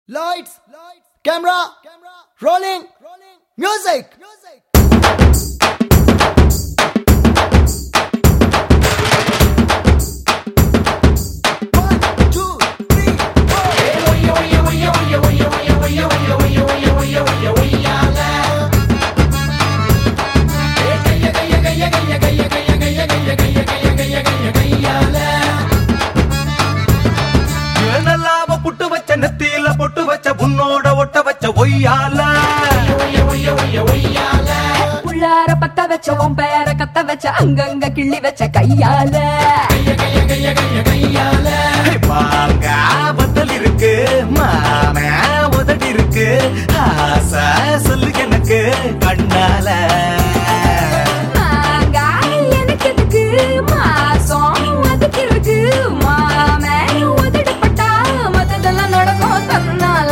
Lights, camera, rolling, music. One, two, three, four. ஏனல்லாம புட்டு வச்ச நெத்தியில பொட்டு வச்ச உன்னோட ஒட்ட வச்ச ஒய்யால உள்ளார பத்த வச்ச உன் பேர கத்த வச்ச அங்கங்க கிள்ளி வச்ச கையால வாங்க பத்தல் இருக்கு மாம உதடி இருக்கு ஆசை சொல்லு எனக்கு கண்ணால மாங்காய் எனக்கு எதுக்கு மாசம் அதுக்கு இருக்கு மாமே உதடுப்பட்டா மத்ததெல்லாம் நடக்கும் தன்னால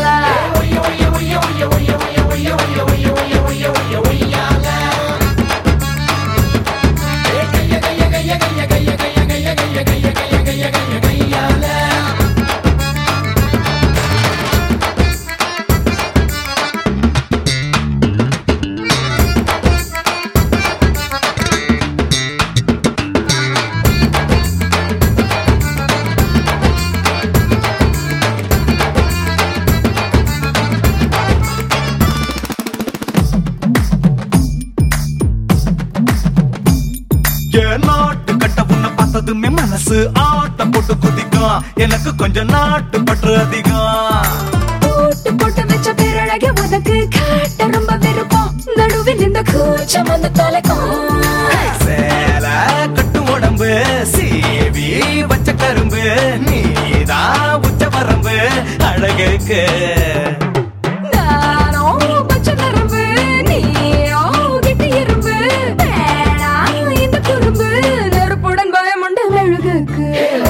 என் நாட்டு கட்ட உன்னை பார்த்ததுமே மனசு ஆட்டம் போட்டு குதிக்கும் எனக்கு கொஞ்சம் நாட்டு பற்று அதிகம் போட்டு போட்டு வச்ச பேரழக உனக்கு காட்ட ரொம்ப விருப்பம் நடுவில் இந்த கூச்சம் வந்து தொலைக்கும் சேல கட்டு உடம்பு சீவி வச்ச கரும்பு நீதான் உச்ச வரம்பு அழகுக்கு நானோ பச்சை நரம்பு நீயோ கெட்டி எறும்பு வேணாம் இந்த குறும்பு நெருப்புடன் பயமுண்ட மெழுகுக்கு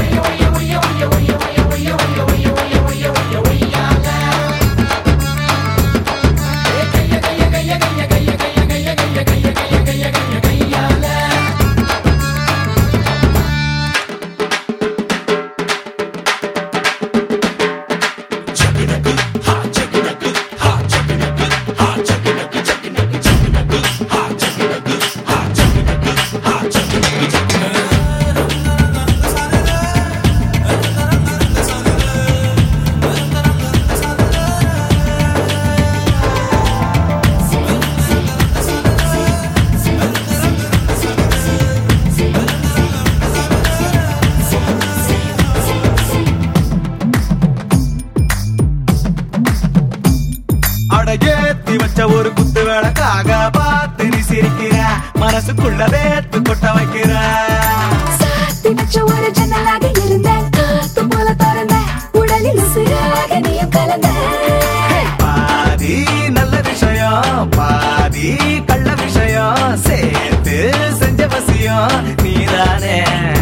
அட ஏத்தி வச்ச ஒரு குத்து விளக்காக பார்த்து நீ சிரிக்கிற மனசுக்குள்ள வேத்து கொட்ட வைக்கிற சாத்தி வச்ச ஒரு ஜன்னலாக இருந்தேன் காத்து போல திறந்த உடலில் உசுராக நீயும் கலந்த பாதி நல்ல விஷயம் பாதி கள்ள விஷயம் சேர்த்து செஞ்ச வசியம் நீதானே